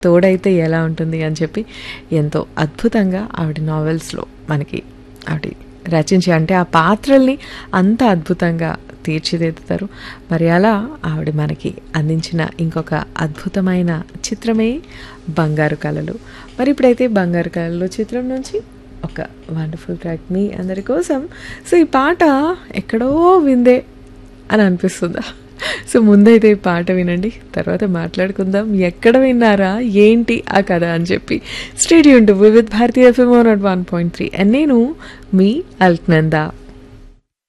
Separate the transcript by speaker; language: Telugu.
Speaker 1: తోడైతే ఎలా ఉంటుంది అని చెప్పి ఎంతో అద్భుతంగా ఆవిడ నావెల్స్లో మనకి ఆవిడ రచించి అంటే ఆ పాత్రల్ని అంత అద్భుతంగా తీర్చిదిద్దుతారు మరి అలా ఆవిడ మనకి అందించిన ఇంకొక అద్భుతమైన చిత్రమే బంగారు కళలు మరి ఇప్పుడైతే బంగారు కళలు చిత్రం నుంచి ఒక వండర్ఫుల్ ట్రాక్ మీ అందరి కోసం సో ఈ పాట ఎక్కడో విందే అని అనిపిస్తుందా సో ముందైతే ఈ పాట వినండి తర్వాత మాట్లాడుకుందాం ఎక్కడ విన్నారా ఏంటి ఆ కథ అని చెప్పి stadium to Vividh Bharati FM నాట్ వన్ పాయింట్ త్రీ అండ్ నేను మీ అల్క్నందా